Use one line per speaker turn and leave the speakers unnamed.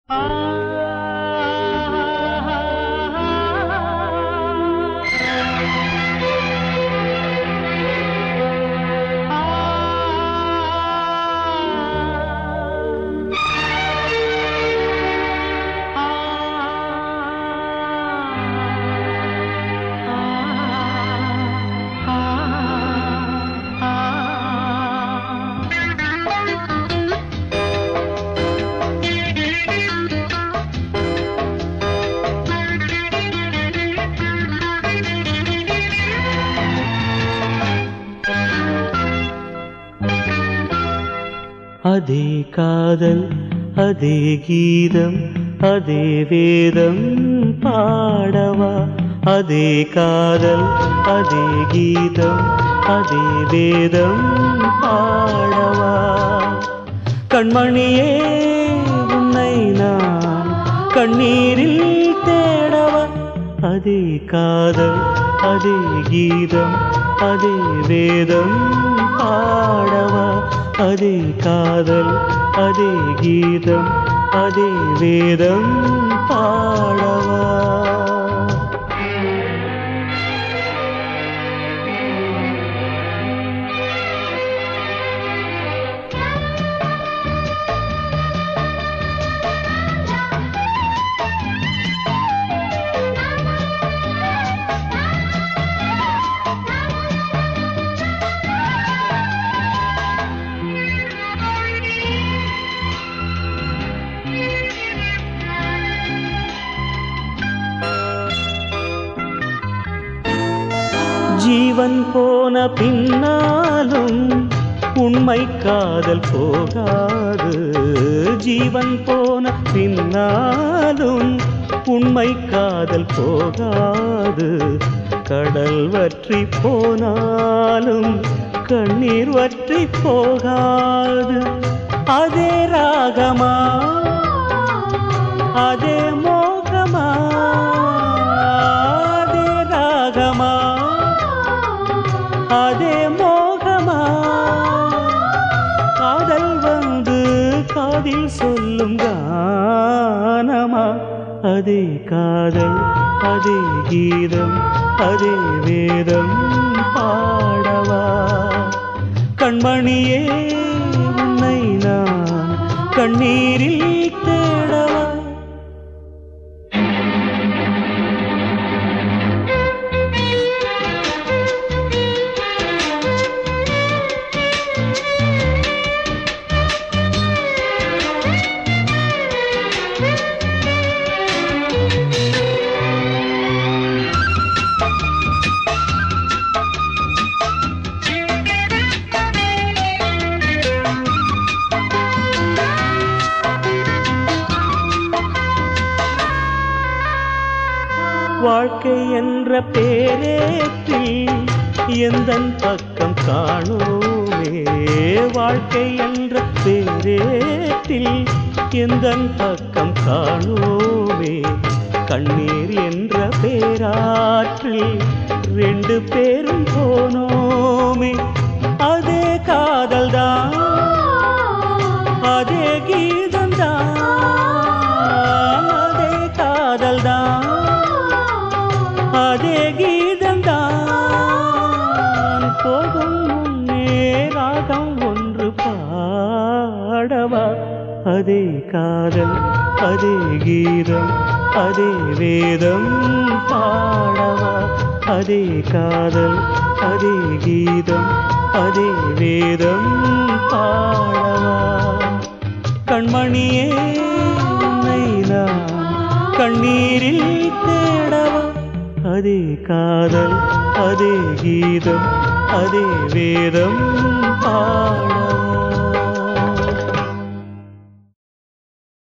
அதே காதல் அதே கீதம் அதே வேதம் பாடவா அதே காதல் அதே கீதம் அதே வேதம் பாடவா கண்மணியே உன்னை நான் கண்ணீரில் தேடவா அதே காதல் அதே கீதம் அதே வேதம் பாடவா அதே காதல் அதே கீதம் அதே வேதம் பாடவா ஜீவன் போன பின்னாலும் உண்மை காதல் போகாது ஜீவன் போன பின்னாலும் உண்மை காதல் போகாது கடல் வற்றி போனாலும் கண்ணீர் வற்றி போகாது அதே ராகமா அதே மோகமா அதே ராகமா அதே மோகமா காதல் வந்து காதில் சொல்லும் கானமா அதே காதல் அதே கீதம் அதே வேதம் பாடவா கண்மணியே உன்னை நான் கண்ணீரில் தேடவா வாழ்க்கை என்ற பேரேற்றில் எந்த பக்கம் காணோமே வாழ்க்கை என்ற பேரேற்றில் எந்த பக்கம் காணோமே கண்ணீர் என்ற பேராற்றில் ரெண்டு பேரும் போனோமே அதே காதல்தான் அதே கீதம்தான் அதே காதல்தான் அதே கீதம்தான் போகும் முன்னே ராகம் ஒன்று பாடவா அதே காதல் அதே கீதம் அதே வேதம் பாடவா அதே காதல் அதே கீதம் அதே வேதம் பாடவா கண்மணியே உன்னை நான் கண்ணீரில் தேடவா அதே காதல் அதே கீதம் அதே வேதம் பாடவா